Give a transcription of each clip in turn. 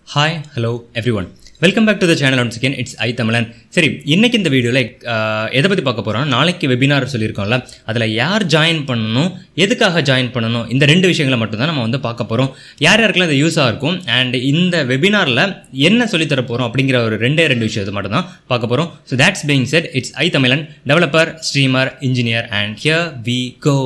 hi hello everyone welcome back to the channel once again it's I Tamilan சரி இன்னைக்கு இந்த வீடியோவில் எதை பற்றி பார்க்க போகிறோம் நாளைக்கு வெபினார் சொல்லியிருக்கோம்ல அதில் யார் ஜாயின் பண்ணணும் எதுக்காக ஜாயின் பண்ணணும் இந்த ரெண்டு விஷயங்களை மட்டும்தான் நம்ம வந்து பார்க்க போகிறோம் யார் யாருக்கெல்லாம் இது யூஸாக இருக்கும் அண்ட் இந்த வெபினாரில் என்ன சொல்லித்தர போகிறோம் அப்படிங்கிற ஒரு ரெண்டே ரெண்டு விஷயத்தை மட்டும் தான் பார்க்க போகிறோம் so that's being said it's I Tamilan developer streamer engineer and here we go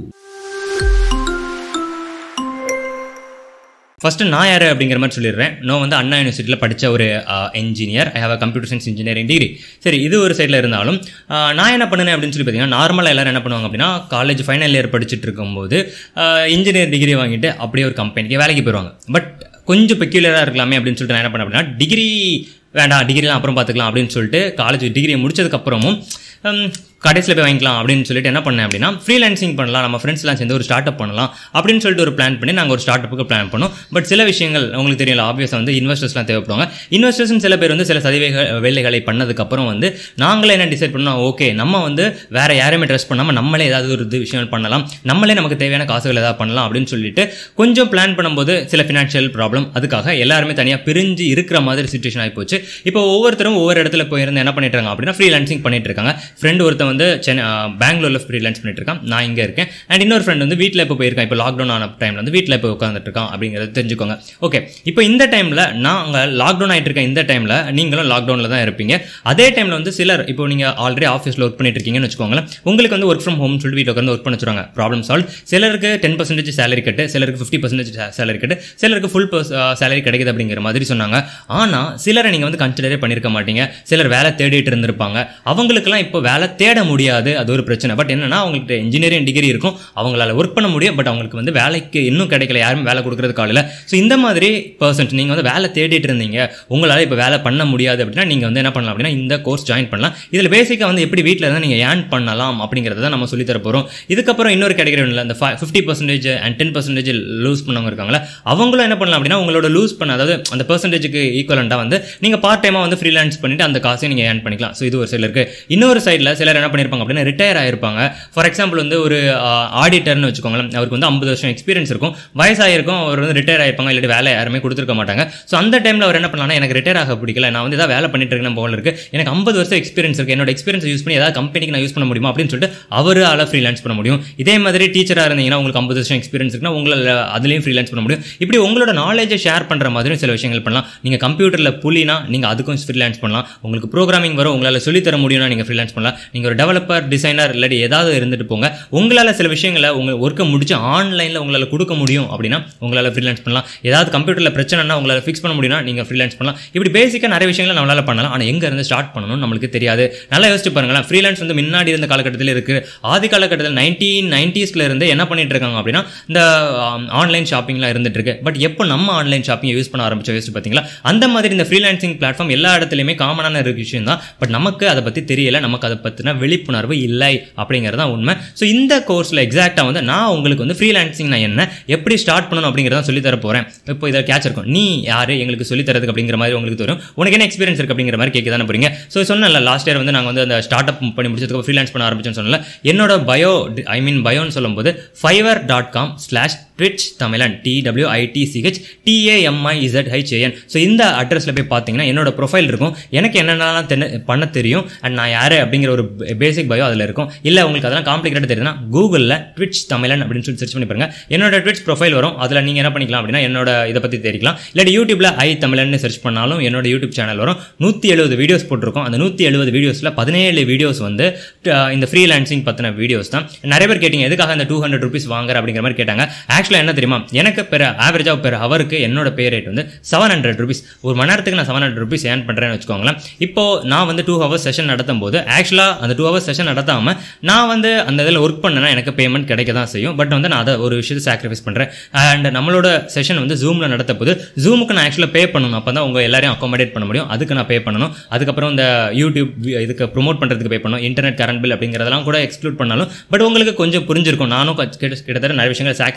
first நான் யார் அப்படிங்கிற மாதிரி சொல்லிடுறேன் நான் வந்து அண்ணா யூனிவர்சிட்டியில் படித்த ஒரு engineer I have a computer science engineering degree சரி இது ஒரு சைடில் இருந்தாலும் ஆஹ், நான் என்ன பண்ணுனேன் அப்படின்னு சொல்லி பார்த்தீங்கன்னா நார்மலாக எல்லாரும் என்ன பண்ணுவாங்க அப்படின்னா காலேஜ் ஃபைனல் இயர் படிச்சுட்டு இருக்கும்போது இன்ஜினியர் டிகிரி வாங்கிட்டு அப்படியே ஒரு கம்பெனிக்கு வேலைக்கு போயிடுவாங்க பட் கொஞ்சம் பெக்யூலராக இருக்கலாமே அப்படின்னு சொல்லிட்டு நான் என்ன பண்ணேன் அப்படின்னா டிகிரி வேண்டாம் டிகிரிலாம் அப்புறம் பார்த்துக்கலாம் அப்படின்னு சொல்லிட்டு காலேஜ் டிகிரியை முடிச்சதுக்கப்புறமும் கடைசியில் போய் வாங்கிக்கலாம் அப்படின்னு சொல்லிட்டு என்ன பண்ணேன் அப்படின்னா ஃப்ரீலான்சிங் பண்ணலாம் நம்ம ஃப்ரெண்ட்ஸ்லாம் சேர்ந்து ஒரு ஸ்டார்ட் அப் பண்ணலாம் அப்படின்னு சொல்லிட்டு ஒரு பிளான் பண்ணி நாங்கள் ஒரு ஸ்டார்ட் அப்புக்கு பிளான் பண்ணோம் பட் சில விஷயங்கள் உங்களுக்கு தெரியல ஆப்வியஸாக வந்து இன்வெஸ்டர்ஸ்லாம் தேவைப்படுவாங்க இன்வெஸ்டர்ஸ் சில பேர் வந்து சில சதவீக வேலைகளை பண்ணதுக்கப்புறம் வந்து நாங்களே என்ன டிசைட் பண்ணோம் ஓகே நம்ம வந்து வேற யாரையுமே ட்ரெஸ் பண்ணாமல் நம்மளே ஏதாவது ஒரு இது விஷயம் பண்ணலாம் நம்மளே நமக்கு தேவையான காசுகள் ஏதாவது பண்ணலாம் அப்படின்னு சொல்லிட்டு கொஞ்சம் பிளான் பண்ணும்போது சில ஃபினான்ஷியல் ப்ராப்ளம் அதுக்காக எல்லாருமே தனியாக பிரிஞ்சு இருக்கிற மாதிரி சுச்சுவேஷன் ஆகி போச்சு இப்போ ஒவ்வொருத்தரும் ஒவ்வொரு இடத்துல போயிருந்து என்ன பண்ணிட்டு இருக்காங்க அப்படின்னா ஃப்ரீலான்சிங் பண்ணிட்டு இருக்காங்க ஃப்ரெண்ட் ஒருத்தன் வந்து சென்னை பெங்களூரில் ஃப்ரீலான்ஸ் பண்ணிட்டு இருக்கான் நான் இங்கே இருக்கேன் அண்ட் இன்னொரு ஃப்ரெண்ட் வந்து வீட்டில் இப்போ போயிருக்கான் இப்போ லாக்டவுன் ஆன டைமில் வந்து வீட்டில் இப்போ உட்காந்துட்டு இருக்கான் அப்படிங்கிறத தெரிஞ்சுக்கோங்க ஓகே இப்போ இந்த டைமில் நாங்கள் லாக்டவுன் ஆகிட்டு இருக்க இந்த டைமில் நீங்களும் லாக்டவுனில் தான் இருப்பீங்க அதே டைமில் வந்து சிலர் இப்போ நீங்கள் ஆல்ரெடி ஆஃபீஸில் ஒர்க் பண்ணிட்டு இருக்கீங்கன்னு வச்சுக்கோங்களேன் உங்களுக்கு வந்து ஒர்க் ஃப்ரம் ஹோம் சொல்லிட்டு வீட்டில் உட்காந்து ஒர்க் பண்ண வச்சுருவாங்க ப்ராப்ளம் சால்வ் சிலருக்கு டென் பர்சன்டேஜ் சேலரி கட்டு சிலருக்கு ஃபிஃப்டி பர்சன்டேஜ் சேலரி கட்டு சிலருக்கு ஃபுல் சேலரி கிடைக்குது அப்படிங்கிற மாதிரி சொன்னாங்க ஆனால் சிலரை நீங்கள் வந்து கன்சிடரே பண்ணியிருக்க மாட்டீங்க சிலர் வேலை தேடிட்டு இருந்திருப்பாங்க அவங்களுக்குலாம் இப்போ வேலை தேட முடியாது அது ஒரு பிரச்சனை பட் என்னன்னா அவங்களுக்கு இன்ஜினியரிங் டிகிரி இருக்கும் அவங்களால ஒர்க் பண்ண முடியும் பட் அவங்களுக்கு வந்து வேலைக்கு இன்னும் கிடைக்கல யாரும் வேலை கொடுக்கறது காலையில் ஸோ இந்த மாதிரி பர்சன்ட் நீங்கள் வந்து வேலை தேடிட்டு இருந்தீங்க உங்களால் இப்போ வேலை பண்ண முடியாது அப்படின்னா நீங்கள் வந்து என்ன பண்ணலாம் அப்படின்னா இந்த கோர்ஸ் ஜாயின் பண்ணலாம் இதில் பேசிக்காக வந்து எப்படி வீட்டில் இருந்தால் நீங்கள் ஏர்ன் பண்ணலாம் அப்படிங்கிறத தான் நம்ம சொல்லி தர போகிறோம் இதுக்கப்புறம் இன்னொரு கேட்டகரி இல்லை அந்த fifty percentage and ten percentage lose பண்ணவங்க இருக்காங்களா அவங்களும் என்ன பண்ணலாம் அப்படின்னா உங்களோட லூஸ் பண்ண அதாவது அந்த பர்சன்டேஜுக்கு ஈக்குவலண்ட்டாக வந்து நீங்கள் பார்ட் டைமாக வந்து ஃப்ரீலான்ஸ் பண்ணிட்டு அந்த காசையும் நீங்கள் ஏர்ன் பண்ணிக்கலாம் ஸோ இது ஒரு சிலருக்கு இன்னொரு சைடில் சிலர் என்ன பண்ணியிருப்பாங்க அப்படின்னா ரிட்டையர் ஆயிருப்பாங்க ஃபார் எக்ஸாம்பிள் வந்து ஒரு ஆடிட்டர்னு வச்சுக்கோங்களேன் அவருக்கு வந்து ஐம்பது வருஷம் எக்ஸ்பீரியன்ஸ் இருக்கும் வயசாயிருக்கும் அவர் வந்து ரிட்டையர் ஆயிருப்பாங்க இல்லாட்டி வேலை யாருமே கொடுத்துருக்க மாட்டாங்க ஸோ அந்த டைமில் அவர் என்ன பண்ணலாம்னா எனக்கு ரிட்டையர் ஆக பிடிக்கல நான் வந்து ஏதாவது வேலை பண்ணிட்டு இருக்கேன் போல இருக்கு எனக்கு ஐம்பது வருஷம் எக்ஸ்பீரியன்ஸ் இருக்கு என்னோட எக்ஸ்பீரியன்ஸ் யூஸ் பண்ணி ஏதாவது கம்பெனிக்கு நான் யூஸ் பண்ண முடியுமா அப்படின்னு சொல்லிட்டு அவரால் ஃப்ரீலான்ஸ் பண்ண முடியும் இதே மாதிரி டீச்சராக இருந்தீங்கன்னா உங்களுக்கு ஐம்பது வருஷம் எக்ஸ்பீரியன்ஸ் இருக்குன்னா உங்களால் அதுலேயும் ஃப்ரீலான்ஸ் பண்ண முடியும் இப்படி உங்களோட நாலேஜை ஷேர் பண்ணுற மாதிரி சில விஷயங்கள் பண்ணலாம் நீங்கள் கம்ப்யூட்டரில் புலினா நீங்கள் அதுக்கும் ஃப்ரீலான்ஸ் பண்ணலாம் உங்களுக்கு ப்ரோக்ராமிங் வரும் உங்களால் சொல்லித்தர முடியும்னா நீங்கள் ஃப்ரீலான்ஸ் பண்ணலாம் நீங்கள் ஒரு டெவலப்பர் டிசைனர் இல்லாட்டி ஏதாவது இருந்துட்டு போங்க உங்களால் சில விஷயங்களை உங்கள் ஒர்க்கை முடிச்சு ஆன்லைனில் உங்களால் கொடுக்க முடியும் அப்படின்னா உங்களால் ஃப்ரீலான்ஸ் பண்ணலாம் ஏதாவது கம்ப்யூட்டரில் பிரச்சனைனா உங்களால் ஃபிக்ஸ் பண்ண முடியும்னா நீங்கள் ஃப்ரீலான்ஸ் பண்ணலாம் இப்படி பேசிக்காக நிறைய விஷயங்களை நம்மளால் பண்ணலாம் ஆனால் எங்கே இருந்து ஸ்டார்ட் பண்ணணும் நம்மளுக்கு தெரியாது நல்லா யோசிச்சு பாருங்களேன் ஃப்ரீலான்ஸ் வந்து முன்னாடி இருந்த காலகட்டத்தில் இருக்குது ஆதி காலகட்டத்தில் நைன்டீன் நைன்டிஸ்ல இருந்து என்ன பண்ணிட்டு இருக்காங்க அப்படின்னா இந்த ஆன்லைன் ஷாப்பிங்லாம் இருந்துட்டு இருக்கு பட் எப்போ நம்ம ஆன்லைன் ஷாப்பிங் யூஸ் பண்ண ஆரம்பிச்சோம் யோசிச்சு பார்த்தீங்களா அந்த மாதிரி இந்த ஃப்ரீலான்சிங் பிளாட்ஃபார்ம் எல்லா இடத்துலையுமே காமனான ஒரு விஷயம் தான் பட் நமக்கு அதை பற்றி தெரியல நமக்கு அதை பற்றின விழிப்புணர்வு இல்லை அப்படிங்கிறது தான் உண்மை ஸோ இந்த கோர்ஸில் எக்ஸாக்டாக வந்து நான் உங்களுக்கு வந்து ஃப்ரீலான்சிங் நான் என்ன எப்படி ஸ்டார்ட் பண்ணணும் அப்படிங்கிறத சொல்லி தர போகிறேன் இப்போ இதை கேட்ச் இருக்கும் நீ யார் எங்களுக்கு சொல்லி தரதுக்கு அப்படிங்கிற மாதிரி உங்களுக்கு தெரியும் உனக்கு என்ன எக்ஸ்பீரியன்ஸ் இருக்குது அப்படிங்கிற மாதிரி கேட்க தானே போறீங்க ஸோ சொன்னல லாஸ்ட் இயர் வந்து நாங்கள் வந்து அந்த ஸ்டார்ட் அப் பண்ணி முடிச்சதுக்கு ஃப்ரீலான்ஸ் பண்ண ஆரம்பிச்சோன்னு சொன்னல என்னோட பயோ ஐ மீன் பயோன்னு சொல்லும்போது Fiverr dot com slash twitch Tamilan T W I T C H T A M I Z H A N so இந்த அட்ரஸில் போய் பார்த்தீங்கன்னா என்னோட ப்ரொஃபைல் இருக்கும் எனக்கு என்னென்னலாம் தென்ன பண்ண தெரியும் அண்ட் நான் யார் அப்படிங்கிற ஒரு பேசிக் பயோ அதில் இருக்கும் இல்லை உங்களுக்கு அதெல்லாம் காம்ப்ளிகேட்டட் தெரியுதுன்னா கூகுளில் ட்விச் தமிழன் அப்படின்னு சொல்லி சர்ச் பண்ணி பாருங்க என்னோட ட்விச் ப்ரொஃபைல் வரும் அதில் நீங்கள் என்ன பண்ணிக்கலாம் அப்படின்னா என்னோட இதை பற்றி தெரிவிக்கலாம் இல்லாட்டி யூடியூப்ல ஐ தமிழன் சர்ச் பண்ணாலும் என்னோட யூடியூப் சேனல் வரும் நூற்றி எழுபது வீடியோஸ் போட்டிருக்கோம் அந்த நூற்றி எழுபது வீடியோஸில் பதினேழு வீடியோஸ் வந்து அஹ், இந்த ஃப்ரீலான்சிங் பற்றின வீடியோஸ் தான் நிறைய பேர் கேட்டிங்க எதுக்காக இந்த டூ ஹண்ட்ரட் ருபீஸ் வாங்குற அப்படிங்கிற மாதிரி கேட்டாங்க ஆக்சுவலாக என்ன தெரியுமா எனக்கு பெற ஆவரேஜாக பெற ஹவருக்கு என்னோட பே ரேட் வந்து செவன் ஹண்ட்ரட் ருபீஸ் ஒரு மணி நேரத்துக்கு நான் செவன் ஹண்ட்ரட் ருபீஸ் ஏர்ன் பண்ணுறேன்னு வச்சுக்கோங்களேன் இப்போ நான் வந்து டூ ஹவர்ஸ் செஷன் நடத்தும் போது ஆக்சுவலாக அந்த டூ ஹவர்ஸ் செஷன் நடத்தாமல் நான் வந்து அந்த இதில் ஒர்க் பண்ணேன்னா எனக்கு பேமெண்ட் கிடைக்க தான் செய்யும் பட் வந்து நான் அதை ஒரு விஷயத்தை சாக்ரிஃபைஸ் பண்ணுறேன் அண்ட் நம்மளோட செஷன் வந்து ஜூமில் நடத்த போது ஜூமுக்கு நான் ஆக்சுவலாக பே பண்ணணும் அப்போ தான் உங்கள் எல்லாரையும் அக்காமடேட் பண்ண முடியும் அதுக்கு நான் பே பண்ணணும் அதுக்கப்புறம் இந்த யூடியூப் வி- இதுக்கு ப்ரோமோட் பண்ணுறதுக்கு பே பண்ணணும் இன்டர்நெட் கரண்ட் பில் அப்படிங்கிறதெல்லாம் கூட எக்ஸ்க்ளூட் பண்ணாலும் பட் உங்களுக்கு கொஞ்சம் புரிஞ்சிருக்கும் நானும் கச்- கிட்ட- கிட்டத்தட்ட நிறைய விஷயங்களை சாக்ரிஃபைஸ் பண்ணுறேன்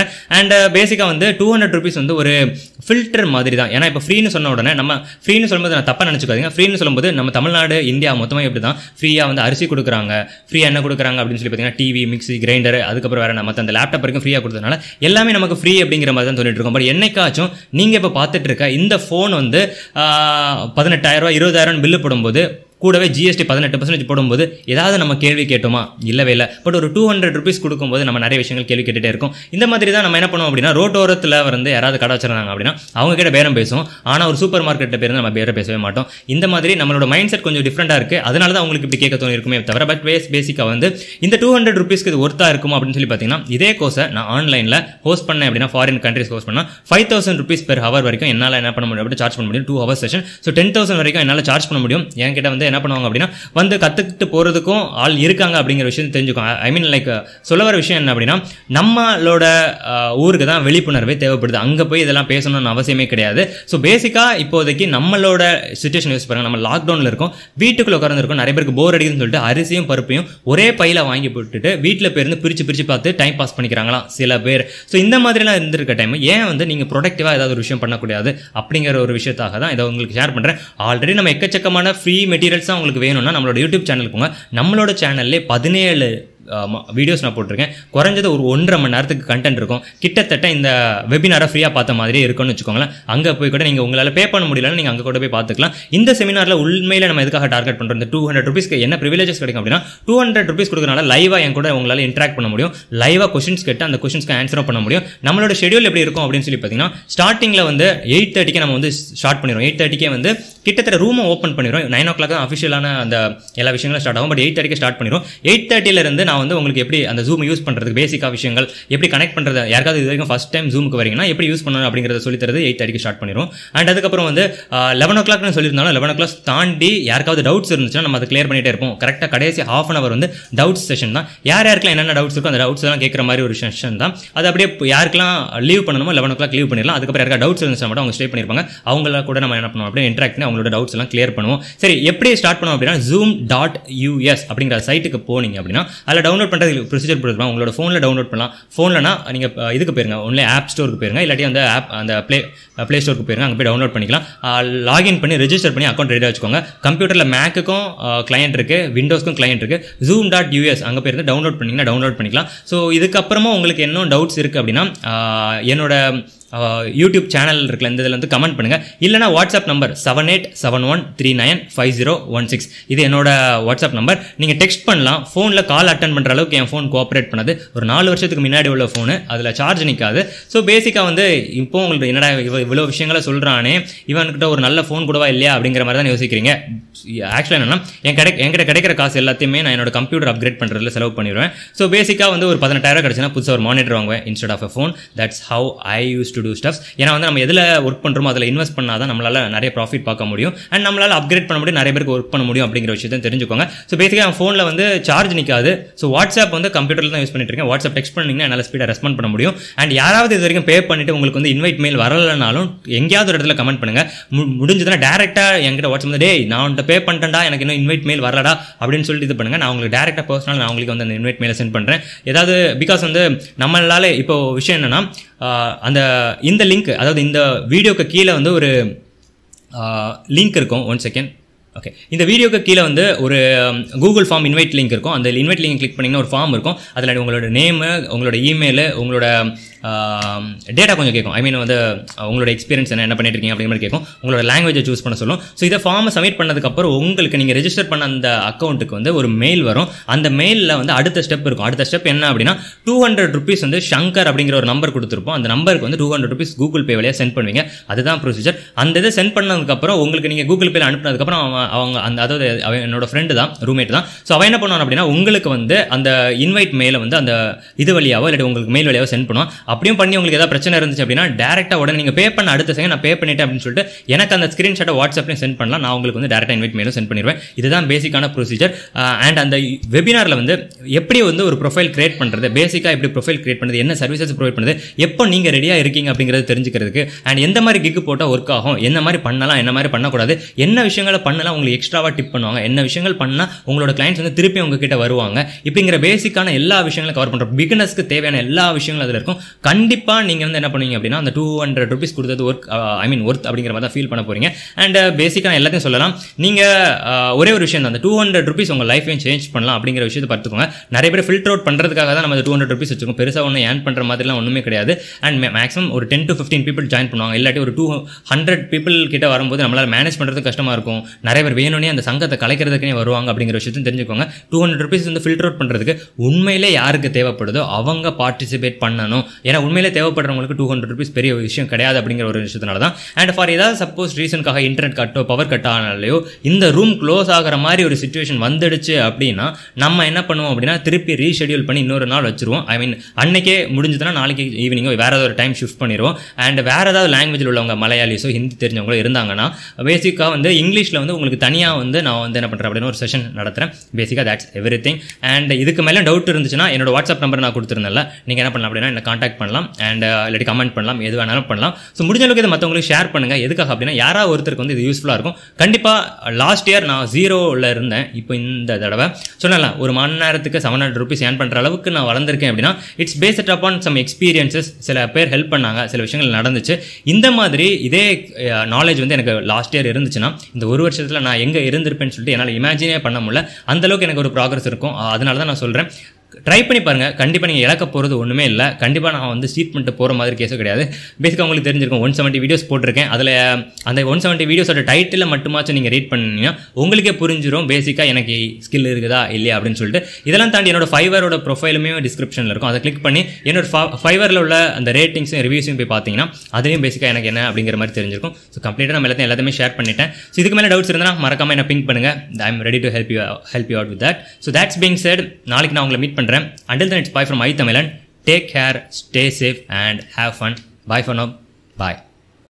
பண்ணுறேன் அண்ட் பேசிக்காக வந்து டூ ஹண்ட்ரட் ருபீஸ் வந்து ஒரு ஃபில்டர் மாதிரி தான் ஏன்னா இப்போ ஃப்ரீன்னு சொன்ன உடனே நம்ம ஃப்ரீன்னு சொல்லும்போது நான் தப்பாக நினச்சிக்காதீங்க ஃப்ரீன்னு சொல்லும்போது நம்ம தமிழ்நாடு இந்தியா மொத்தமாக எப்படி தான் ஃப்ரீயாக வந்து அரிசி கொடுக்குறாங்க ஃப்ரீயாக என்ன கொடுக்குறாங்க அப்படின்னு சொல்லி பார்த்தீங்கன்னா டிவி மிக்ஸி கிரைண்டர் அதுக்கப்புறம் வேறு நம்ம அந்த லேப்டாப் வரைக்கும் ஃப்ரீயாக கொடுத்ததுனால எல்லாமே நமக்கு ஃப்ரீ அப்படிங்கிற மாதிரி தான் சொல்லிட்டு இருக்கோம் பட் என்னைக்காச்சும் நீங்கள் இப்போ பார்த்துட்டு இருக்க இந்த ஃபோன் வந்து பதினெட்டாயிரரூவா இருபதாயிரம் பில்லு போடும்போது கூடவே ஜிஎஸ்டி பதினெட்டு பர்சன்டேஜ் போடும்போது ஏதாவது நம்ம கேள்வி கேட்டோமா இல்லவே இல்லை பட் ஒரு டூ ஹண்ட்ரட் ருபீஸ் கொடுக்கும்போது நம்ம நிறைய விஷயங்கள் கேள்வி கேட்டுட்டே இருக்கோம் இந்த மாதிரி தான் நம்ம என்ன பண்ணுவோம் அப்படின்னா ரோட்டோரத்தில் வந்து யாராவது கடை வச்சிருந்தாங்க அப்படின்னா அவங்க கிட்ட பேரம் பேசுவோம் ஆனால் ஒரு சூப்பர் மார்க்கெட்டில் பேர் நம்ம பேர பேசவே மாட்டோம் இந்த மாதிரி நம்மளோட மைண்ட் செட் கொஞ்சம் டிஃப்ரெண்டாக இருக்குது அதனால தான் உங்களுக்கு இப்படி கேட்க தோணி இருக்குமே தவிர பட் பேஸ் பேசிக்காக வந்து இந்த டூ ஹண்ட்ரட் ருபீஸ்க்கு இது ஒர்த்தாக இருக்குமா அப்படின்னு சொல்லி பார்த்தீங்கன்னா இதே கோர்ஸை நான் ஆன்லைனில் ஹோஸ்ட் பண்ணேன் அப்படின்னா ஃபாரின் கண்ட்ரிஸ் ஹோஸ்ட் பண்ணால் five thousand rupees per hour வரைக்கும் என்னால் என்ன பண்ண முடியும் அப்படி சார்ஜ் பண்ண முடியும் two hour session so ten thousand வரைக்கும் என்னால் சார்ஜ் பண்ண முடியும் என்கிட்ட வந்து என்ன பண்ணுவாங்க அப்படின்னா வந்து கற்றுக்கிட்டு போகிறதுக்கும் ஆள் இருக்காங்க அப்படிங்கிற விஷயம் தெரிஞ்சுக்கும் ஐ மீன் லைக் சொல்ல வர விஷயம் என்ன அப்படின்னா நம்மளோட அஹ், ஊருக்கு தான் விழிப்புணர்வே தேவைப்படுது அங்கே போய் இதெல்லாம் பேசணும்னு அவசியமே கிடையாது ஸோ பேசிக்காக இப்போதைக்கு நம்மளோட சுச்சுவேஷன் யூஸ் பாருங்க நம்ம லாக்டவுனில் இருக்கோம் வீட்டுக்குள்ள உட்காந்துருக்கோம் நிறைய பேருக்கு போர் அடிக்குதுன்னு சொல்லிட்டு அரிசியும் பருப்பையும் ஒரே பையில வாங்கி போட்டுட்டு வீட்டில் போயிருந்து பிரித்து பிரித்து பார்த்து டைம் பாஸ் பண்ணிக்கிறாங்களாம் சில பேர் ஸோ இந்த மாதிரிலாம் இருந்திருக்க டைம் ஏன் வந்து நீங்கள் ப்ரொடக்டிவாக ஏதாவது ஒரு விஷயம் பண்ணக்கூடாது அப்படிங்கிற ஒரு விஷயத்தாக தான் இதை உங்களுக்கு ஷேர் பண்ணுறேன் ஆல்ரெடி நம்ம எக்கச்சக்கமான ஃப்ரீ மெட்டீரியல்ஸ் தான் உங்களுக்கு வேணும்னா நம்மளோட யூடியூப் சேனலுக்கு போங்க நம்மளோட சேனல்லே பதினேழு வீடியோஸ் நான் போட்டிருக்கேன் குறைஞ்சது ஒரு ஒன்றரை மணி நேரத்துக்கு கண்டென்ட் இருக்கும் கிட்டத்தட்ட இந்த வெபினாரை ஃப்ரீயாக பார்த்த மாதிரி இருக்கும்னு வச்சுக்கோங்களேன் அங்கே போய் கூட நீங்கள் உங்களால் பே பண்ண முடியலன்னு நீங்கள் அங்கே கூட போய் பார்த்துக்கலாம் இந்த செமினாரில் உண்மையில் நம்ம எதுக்காக டார்கெட் பண்ணுறோம் இந்த டூ ஹண்ட்ரட் ருபீஸ்க்கு என்ன ப்ரிவிலேஜஸ் கிடைக்கும் அப்படின்னா டூ ஹண்ட்ரட் ருபீஸ் கொடுக்குறனால லைவாக என் கூட உங்களால் இன்ட்ராக்ட் பண்ண முடியும் லைவாக கொஷின்ஸ் கேட்டு அந்த கொஷின்ஸ்க்கு ஆன்சரும் பண்ண முடியும் நம்மளோட ஷெடியூல் எப்படி இருக்கும் அப்படின்னு சொல்லி பார்த்தீங்கன்னா ஸ்டார்டிங்கில் வந்து எயிட் தேர்ட்டிக்கு நம்ம வந்து ஸ்டார்ட் பண்ணிடுவோம் எயிட் தேர்ட்டிக்கே வந்து கிட்டத்தட்ட ரூமை ஓப்பன் பண்ணிடுவோம் நைன் ஓ கிளாக் தான் அஃபிஷியலான அந்த எல்லா விஷயங்களும் ஸ்டார்ட் ஆகும் பட் எயிட் தேர்ட்டிக்கு ஸ்டார்ட் பண்ணிடுவோம் எயிட் தேர்ட்டிலேருந்து நான் வந்து உங்களுக்கு எப்படி அந்த ஜூம் யூஸ் பண்ணுறதுக்கு பேசிக்காக விஷயங்கள் எப்படி கனெக்ட் பண்ணுறது யாருக்காவது இது வரைக்கும் ஃபஸ்ட் டைம் ஜூமுக்கு வரீங்கன்னா எப்படி யூஸ் பண்ணணும் அப்படிங்கிறத சொல்லி தரது எயிட் தேர்ட்டிக்கு ஸ்டார்ட் பண்ணிடுவோம் அண்ட் அதுக்கப்புறம் வந்து லெவன் ஓ கிளாக்னு சொல்லியிருந்தாலும் லெவன் ஓ கிளாக் தாண்டி யாருக்காவது டவுட்ஸ் இருந்துச்சுன்னா நம்ம அதை கிளியர் பண்ணிட்டே இருப்போம் கரெக்டாக கடைசி ஹாஃப் அன் அவர் வந்து டவுட்ஸ் செஷன் தான் யார் யாருக்கெல்லாம் என்னென்ன டவுட்ஸ் இருக்கோ அந்த டவுட்ஸ் எல்லாம் கேட்குற மாதிரி ஒரு செஷன் தான் அது அப்படியே இப்போ யாருக்கெல்லாம் லீவ் பண்ணணுமோ லெவன் ஓ கிளாக் லீவ் பண்ணிடலாம் அதுக்கப்புறம் யாருக்கா டவுட்ஸ் இருந்துச்சுன்னா மட்டும் அவங்க ஸ்டே பண்ணியிருப்பாங்க அவங்கள கூட நம்ம என்ன பண்ணுவோம் அப்படியே இன்ட்ராக்ட் பண்ணி அவங்களோட டவுட்ஸ் எல்லாம் கிளியர் பண்ணுவோம் சரி எப்படி ஸ்டார்ட் பண்ணுவோம் அப்படின்னா ஜூம் டாட் யூஎஸ் அப்படிங்கிற சைட்டுக்கு போனீங்க அப்படின்னா அதில் டவுன்லோட் பண்ணுறது ப்ரொசீஜர் கொடுத்துருப்பாங்க உங்களோட ஃபோனில் டவுன்லோட் பண்ணலாம் ஃபோன்லனா நீங்கள் இதுக்கு போயிருங்க ஒன்லே ஆப் ஸ்டோருக்கு போயிருங்க இல்லாட்டி அந்த ஆப் அந்த ப்ளே ப்ளே ஸ்டோருக்கு போயிருங்க அங்கே போய் டவுன்லோட் பண்ணிக்கலாம் லாகின் பண்ணி ரெஜிஸ்டர் பண்ணி அக்கௌண்ட் ரெடியாக வச்சுக்கோங்க கம்ப்யூட்டரில் மேக்குக்கும் கிளையண்ட் இருக்குது விண்டோஸ்க்கும் கிளையண்ட் இருக்குது ஜூம் டாட் யூஎஸ் அங்கே போயிருந்து டவுன்லோட் பண்ணிங்கன்னா டவுன்லோட் பண்ணிக்கலாம் ஸோ இதுக்கப்புறமா உங்களுக்கு இன்னும் டவுட்ஸ் இருக்குது அப்படின்னா ஆஹ், என்னோட யூடியூப் சேனல் இருக்குல்ல இந்த இதில் வந்து கமெண்ட் பண்ணுங்கள் இல்லைனா WhatsApp number seven eight seven one three nine five zero one six இது என்னோட வாட்ஸ்அப் நம்பர் நீங்கள் டெக்ஸ்ட் பண்ணலாம் ஃபோனில் கால் அட்டன் பண்ணுற அளவுக்கு என் ஃபோன் கோஆப்ரேட் பண்ணது ஒரு நாலு வருஷத்துக்கு முன்னாடி உள்ள ஃபோனு அதில் சார்ஜ் நிற்காது ஸோ பேசிக்காக வந்து இப்போ உங்களுக்கு என்னடா இவ இவ்வளோ விஷயங்களை சொல்கிறானே இவன்கிட்ட ஒரு நல்ல ஃபோன் கூடவா இல்லையா அப்படிங்கிற மாதிரி தான் யோசிக்கிறீங்க ஆக்சுவலாக என்னன்னா என் கிடை என்கிட்ட கிடைக்கிற காசு எல்லாத்தையுமே நான் என்னோட கம்ப்யூட்டர் அப்கிரேட் பண்ணுறதுல செலவு பண்ணிடுவேன் ஸோ பேசிக்காக வந்து ஒரு பதினெட்டாயிரம் கிடச்சுன்னா புதுசாக ஒரு மானிட்டர் வாங்குவேன் instead of a phone that's how I use to do stuffs ஏன்னா வந்து நம்ம எதில் ஒர்க் பண்ணுறோமோ அதில் இன்வெஸ்ட் பண்ணால் தான் நம்மளால் நிறைய ப்ராஃபிட் பார்க்க முடியும் அண்ட் நம்மளால் அப்கிரேட் பண்ண முடியும் நிறைய பேருக்கு ஒர்க் பண்ண முடியும் அப்படிங்கிற விஷயத்தை தெரிஞ்சுக்கோங்க ஸோ பேசிக்காக என் ஃபோனில் வந்து சார்ஜ் நிற்காது ஸோ வாட்ஸ்அப் வந்து கம்ப்யூட்டரில் தான் யூஸ் பண்ணிட்டு இருக்கேன் வாட்ஸ்அப் டெக்ஸ்ட் பண்ணிங்கன்னா என்னால் ஸ்பீடாக ரெஸ்பாண்ட் பண்ண முடியும் அண்ட் யாராவது இது வரைக்கும் பே பண்ணிட்டு உங்களுக்கு வந்து இன்வைட் மெயில் வரலனாலும் எங்கேயாவது ஒரு இடத்துல கமெண்ட் பண்ணுங்க மு- முடிஞ்சதுன்னா டேரெக்டாக என்கிட்ட வாட்ஸ்அப் வந்து டேய் நான் உன்ட்ட பே பண்ணிட்டேன்டா எனக்கு இன்னும் இன்வைட் மெயில் வரலடா அப்படின்னு சொல்லிட்டு இது பண்ணுங்க நான் உங்களுக்கு டேரெக்டாக பர்சனல் நான் உங்களுக்கு வந்து அந்த இன்வைட் மெயிலை சென்ட் பண்ணுறேன் ஏதாவது பிகாஸ் வந்து நம்மளால இப்போ விஷயம் என்னன்னா ஆஹ், அந்த இந்த லிங்க் அதாவது இந்த வீடியோக்கு கீழே வந்து ஒரு லிங்க் இருக்கும் ஒன் செகண்ட் ஓகே இந்த வீடியோக்கு கீழே வந்து ஒரு கூகுள் ஃபார்ம் இன்வைட் லிங்க் இருக்கும் அந்த இன்வைட் லிங்க் கிளிக் பண்ணிங்கன்னா ஒரு ஃபார்ம் இருக்கும் அதில் உங்களோட நேமு உங்களோட இமெயில் உங்களோட டேட்டா கொஞ்சம் கேட்கும் ஐ மீன் வந்து அஹ், உங்களோட எக்ஸ்பீரியன்ஸ் என்ன என்ன பண்ணிட்டு இருக்கீங்க அப்படிங்கிற மாதிரி கேட்கும் உங்களோட லாங்குவேஜை சூஸ் பண்ண சொல்லும் ஸோ இதை ஃபார்மை சப்மிட் பண்ணதுக்கப்புறம் உங்களுக்கு நீங்கள் ரெஜிஸ்டர் பண்ண அந்த அக்கௌண்ட்டுக்கு வந்து ஒரு மெயில் வரும் அந்த மெயிலில் வந்து அடுத்த ஸ்டெப் இருக்கும் அடுத்த ஸ்டெப் என்ன அப்படின்னா டூ ஹண்ட்ரட் ருபீஸ் வந்து ஷங்கர் அப்படிங்கிற ஒரு நம்பர் கொடுத்துருப்போம் அந்த நம்பருக்கு வந்து two hundred rupees Google Pay வழியாக சென்ட் பண்ணுவீங்க அதுதான் ப்ரொசீஜர் அந்த இதை சென்ட் பண்ணதுக்கப்புறம் உங்களுக்கு நீங்கள் கூகுள் பேல அனுப்புனதுக்கப்புறம் அவன் அவங்க அந்த அதாவது அவன் என்னோட ஃப்ரெண்டு தான் ரூம்மேட் தான் ஸோ அவன் என்ன பண்ணுவான் அப்படின்னா உங்களுக்கு வந்து அந்த இன்வைட் மெயிலை வந்து அந்த இது வழியாவோ இல்லாட்டி உங்களுக்கு மெயில் வழியாவோ சென்ட் பண்ணுவான் அப்படியும் பண்ணி உங்களுக்கு ஏதாவது பிரச்சனை இருந்துச்சு அப்படின்னா டேரெக்டாக உடனே நீங்கள் பே பண்ண அடுத்த செகண்ட் நான் பே பண்ணிட்டேன் அப்படின்னு சொல்லிட்டு எனக்கு அந்த ஸ்க்ரீன்ஷாட்டை வாட்ஸ்அப்லையும் சென்ட் பண்ணலாம் நான் உங்களுக்கு வந்து டேரெக்டாக இன்வைட் மெயிலும் சென்ட் பண்ணிடுவேன் இதுதான் பேசிக்கான ப்ரொசீஜர் அண்ட் அந்த வெபினாரில் வந்து எப்படி வந்து ஒரு ப்ரொஃபைல் கிரியேட் பண்ணுறது பேசிக்காக எப்படி ப்ரொஃபைல் கிரியேட் பண்ணுறது என்ன சர்வீசஸ் ப்ரொவைட் பண்ணுது எப்போ நீங்கள் ரெடியாக இருக்கீங்க அப்படிங்கிறது தெரிஞ்சுக்கிறதுக்கு அண்ட் எந்த மாதிரி கிக்கு போட்டால் ஒர்க் ஆகும் என்ன மாதிரி பண்ணலாம் என்ன மாதிரி பண்ணக்கூடாது என்ன விஷயங்களை பண்ணலாம் உங்களுக்கு எக்ஸ்ட்ராவாக டிப் பண்ணுவாங்க என்ன விஷயங்கள் பண்ணால் உங்களோட கிளைண்ட்ஸ் வந்து திருப்பி உங்ககிட்ட வருவாங்க இப்படிங்கிற பேசிக்கான எல்லா விஷயங்களும் கவர் பண்ணுறோம் பிகினர்ஸ்க்கு தேவையான எல்லா விஷயங்களும் அதில் இருக்கும் கண்டிப்பாக நீங்கள் வந்து என்ன பண்ணுவீங்க அப்படின்னா அந்த டூ ஹண்ட்ரட் ருபீஸ் கொடுத்தது ஒர்க் ஐ மீன் ஒர்த் அப்படிங்கிற மாதிரி தான் ஃபீல் பண்ண போகிறீங்க அண்ட் பேசிக்காக எல்லாத்தையும் சொல்லலாம் நீங்கள் ஒரே ஒரு விஷயம் தான் அந்த டூ ஹண்ட்ரட் ருபீஸ் உங்கள் லைஃபையும் சேஞ்ச் பண்ணலாம் அப்படிங்கிற விஷயத்தை பார்த்துக்கோங்க நிறைய பேர் ஃபில்டர் அவுட் பண்ணுறதுக்காக தான் நம்ம டூ ஹண்ட்ரட் ருபீஸ் வச்சிருக்கோம் பெருசாக ஒன்றும் ஏர்ன் பண்ணுற மாதிரிலாம் ஒன்றுமே கிடையாது அண்ட் மேக்ஸிமம் ஒரு ten to fifteen people join பண்ணுவாங்க இல்லாட்டி ஒரு டூ ஹண்ட்ரட் பீப்பிள் கிட்ட வரும்போது நம்மளால் மேனேஜ் பண்ணுறது கஷ்டமாக இருக்கும் நிறைய பேர் வேணும்னே அந்த சங்கத்தை கலைக்கிறதுக்குனே வருவாங்க அப்படிங்கிற விஷயத்தையும் தெரிஞ்சுக்கோங்க டூ ஹண்ட்ரட் ருபீஸ் வந்து ஃபில்டர் அவுட் பண்ணுறதுக்கு உண்மையிலே யாருக்கு தேவைப்படுதோ அவங்க பார்ட்டிசிபேட் பண்ணணும் ஏன்னா உண்மையிலே தேவைப்படுறவங்களுக்கு டூ ஹண்ட்ரட் ருபீஸ் பெரிய விஷயம் கிடையாது அப்படிங்கிற ஒரு விஷயத்தினால தான் அண்ட் ஃபார் ஏதாவது சப்போஸ் ரீசனுக்காக இன்டர்நெட் கட்டோ பவர் கட் ஆனாலையோ இந்த ரூம் க்ளோஸ் ஆகிற மாதிரி ஒரு சுச்சுவேஷன் வந்துடுச்சு அப்படின்னா நம்ம என்ன பண்ணுவோம் அப்படின்னா திருப்பி ரீஷெடியூல் பண்ணி இன்னொரு நாள் வச்சிருவோம் ஐ மீன் அன்னைக்கே முடிஞ்சதுன்னா நாளைக்கு ஈவினிங்கோ வேறு ஏதாவது ஒரு டைம் ஷிஃப்ட் பண்ணிடுவோம் அண்ட் வேறு ஏதாவது லாங்குவேஜில் உள்ளவங்க மலையாளிஸோ ஹிந்தி தெரிஞ்சவங்களோ இருந்தாங்கன்னா பேசிக்காக வந்து இங்கிலீஷில் வந்து உங்களுக்கு தனியாக வந்து நான் வந்து என்ன பண்ணுறேன் அப்படின்னு ஒரு செஷன் நடத்துகிறேன் பேசிக்காக தட்ஸ் எவ்ரி திங் அண்ட் இதுக்கு மேலே டவுட் இருந்துச்சுன்னா என்னோட வாட்ஸ்அப் நம்பர் நான் கொடுத்துருந்தேன்ல நீங்கள் என்ன பண்ணலாம் அப்படின்னா என்ன காண்டாக்ட் பண்ணலாம் அண்ட் இல்லாட்டி கமெண்ட் பண்ணலாம் எது வேணாலும் பண்ணலாம் ஸோ முடிஞ்ச அளவுக்கு இதை மற்றவங்களுக்கு ஷேர் பண்ணுங்கள் எதுக்காக அப்படின்னா யாராவது ஒருத்தருக்கு வந்து இது யூஸ்ஃபுல்லாக இருக்கும் கண்டிப்பாக லாஸ்ட் இயர் நான் ஜீரோவில் இருந்தேன் இப்போ இந்த தடவை சொன்னல ஒரு மணி நேரத்துக்கு செவன் ஹண்ட்ரட் ருபீஸ் ஏர்ன் பண்ணுற அளவுக்கு நான் வளர்ந்துருக்கேன் அப்படின்னா it's based upon some experiences சில பேர் ஹெல்ப் பண்ணாங்க சில விஷயங்கள் நடந்துச்சு இந்த மாதிரி இதே நாலேஜ் வந்து எனக்கு லாஸ்ட் இயர் இருந்துச்சுன்னா இந்த ஒரு வருஷத்தில் நான் எங்கே இருந்திருப்பேன்னு சொல்லிட்டு என்னால் இமேஜினே பண்ண முடியல அந்தளவுக்கு எனக்கு ஒரு ப்ராக்ரஸ் இருக்கும் அதனால தான் நான் சொல்கிறேன் ட்ரை பண்ணி பாருங்கள் கண்டிப்பாக நீங்கள் இழக்க போகிறது ஒன்றுமே இல்லை கண்டிப்பாக நான் வந்து சீட் பண்ணிட்டு போகிற மாதிரி கேஸும் கிடையாது பேசிக்காக உங்களுக்கு தெரிஞ்சிருக்கும் ஒன் செவன்ட்டி வீடியோஸ் போட்டிருக்கேன் அதில் அந்த ஒன் செவன்ட்டி வீடியோஸோட டைட்டில் மட்டுமாச்சும் நீங்கள் ரீட் பண்ணீங்கன்னா உங்களுக்கே புரிஞ்சிடும் பேசிக்காக எனக்கு ஸ்கில் இருக்குதா இல்லையா அப்படின்னு சொல்லிட்டு இதெல்லாம் தாண்டி என்னோட ஃபைவரோட ப்ரொஃபைலுமே டிஸ்கிரிப்ஷனில் இருக்கும் அதை கிளிக் பண்ணி என்னோட ஃபைவரில் உள்ள அந்த ரேட்டிங்ஸும் ரிவ்யூஸும் போய் பார்த்தீங்கன்னா அதுலேயும் பேசிக்காக எனக்கு என்ன அப்படிங்கிற மாதிரி தெரிஞ்சிருக்கும் ஸோ கம்ப்ளீட்டாக நம்ம எல்லாத்தையும் எல்லாத்தையுமே ஷேர் பண்ணிட்டேன் ஸோ இதுக்கு மேலே டவுட்ஸ் இருந்தால் மறக்காமல் என்ன பிங்க் பண்ணுங்கள் I am ready to help you help you out with that so that's being said நாளைக்கு நான் உங்களை மீட் பண்ணுறேன் until then it's bye from I Tamilan take care stay safe and have fun bye for now bye